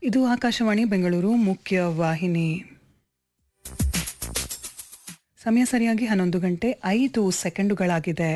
ಇದು ಆಕಾಶವಾಣಿ ಬೆಂಗಳೂರು ಮುಖ್ಯ ವಾಹಿನಿ ಸಮಯ ಸರಿಯಾಗಿ ಹನ್ನೊಂದು ಗಂಟೆ ಐದು ಸೆಕೆಂಡುಗಳಾಗಿದೆ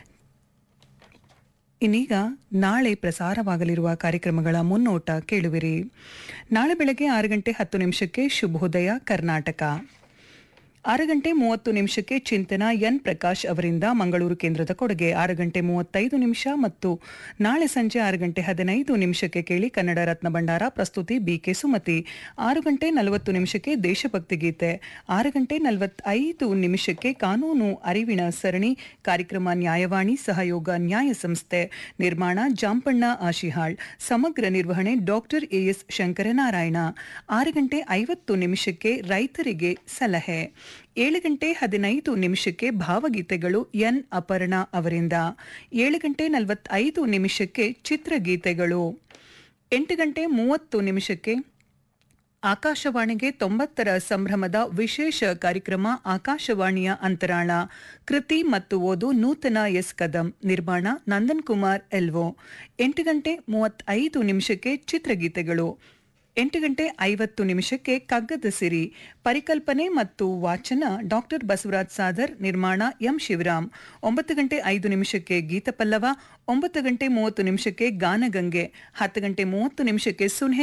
ಇನ್ನೀಗ ನಾಳೆ ಪ್ರಸಾರವಾಗಲಿರುವ ಕಾರ್ಯಕ್ರಮಗಳ ಮುನ್ನೋಟ ಕೇಳುವಿರಿ ನಾಳೆ ಬೆಳಗ್ಗೆ ಆರು ಗಂಟೆ ಹತ್ತು ನಿಮಿಷಕ್ಕೆ ಶುಭೋದಯ ಕರ್ನಾಟಕ ಆರು ಗಂಟೆ ಮೂವತ್ತು ನಿಮಿಷಕ್ಕೆ ಚಿಂತನ ಎನ್ ಪ್ರಕಾಶ್ ಅವರಿಂದ ಮಂಗಳೂರು ಕೇಂದ್ರದ ಕೊಡುಗೆ ಆರು ಗಂಟೆ ಮೂವತ್ತೈದು ನಿಮಿಷ ಮತ್ತು ನಾಳೆ ಸಂಜೆ ಆರು ಗಂಟೆ ಹದಿನೈದು ನಿಮಿಷಕ್ಕೆ ಕೇಳಿ ಕನ್ನಡ ರತ್ನ ಭಂಡಾರ ಪ್ರಸ್ತುತಿ ಬಿಕೆ ಸುಮತಿ ಆರು ಗಂಟೆ ನಲವತ್ತು ನಿಮಿಷಕ್ಕೆ ದೇಶಭಕ್ತಿ ಗೀತೆ ಆರು ಗಂಟೆ ನಲವತ್ತೈದು ನಿಮಿಷಕ್ಕೆ ಕಾನೂನು ಅರಿವಿನ ಸರಣಿ ಕಾರ್ಯಕ್ರಮ ನ್ಯಾಯವಾಣಿ ಸಹಯೋಗ ನ್ಯಾಯ ಸಂಸ್ಥೆ ನಿರ್ಮಾಣ ಜಾಂಪಣ್ಣ ಆಶಿಹಾಳ್ ಸಮಗ್ರ ನಿರ್ವಹಣೆ ಡಾಕ್ಟರ್ ಎಎಸ್ ಶಂಕರನಾರಾಯಣ ಆರು ಗಂಟೆ ಐವತ್ತು ನಿಮಿಷಕ್ಕೆ ರೈತರಿಗೆ ಸಲಹೆ ಏಳು ಗಂಟೆ ಹದಿನೈದು ನಿಮಿಷಕ್ಕೆ ಭಾವಗೀತೆಗಳು ಎನ್ ಅಪರ್ಣಾ ಅವರಿಂದ ಏಳು ಗಂಟೆ ನಲವತ್ತೈದು ನಿಮಿಷಕ್ಕೆ ಚಿತ್ರಗೀತೆಗಳು ಎಂಟು ಗಂಟೆ ಮೂವತ್ತು ನಿಮಿಷಕ್ಕೆ ಆಕಾಶವಾಣಿಗೆ ತೊಂಬತ್ತರ ಸಂಭ್ರಮದ ವಿಶೇಷ ಕಾರ್ಯಕ್ರಮ ಆಕಾಶವಾಣಿಯ ಅಂತರಾಳ ಕೃತಿ ಮತ್ತು ಓದು ನೂತನ ಎಸ್ ಕದಂ ನಿರ್ಮಾಣ ನಂದನ್ ಕುಮಾರ್ ಎಲ್ವೋ ಎಂಟು ಗಂಟೆ ಮೂವತ್ತೈದು ನಿಮಿಷಕ್ಕೆ ಚಿತ್ರಗೀತೆಗಳು ಎಂಟು ಗಂಟೆ ಐವತ್ತು ನಿಮಿಷಕ್ಕೆ ಕಗ್ಗದ ಸಿರಿ ಪರಿಕಲ್ಪನೆ ಮತ್ತು ವಾಚನ ಡಾಕ್ಟರ್ ಬಸವರಾಜ್ ಸಾದರ್ ನಿರ್ಮಾಣ ಎಂ ಶಿವರಾಮ್ ಒಂಬತ್ತು ಗಂಟೆ ಐದು ನಿಮಿಷಕ್ಕೆ ಗೀತಪಲ್ಲವ ಒಂಬತ್ತು ಗಂಟೆ ಮೂವತ್ತು ನಿಮಿಷಕ್ಕೆ ಗಾನಗಂಗೆ ಹತ್ತು ಗಂಟೆ ಮೂವತ್ತು ನಿಮಿಷಕ್ಕೆ ಸುನ್ಹೆ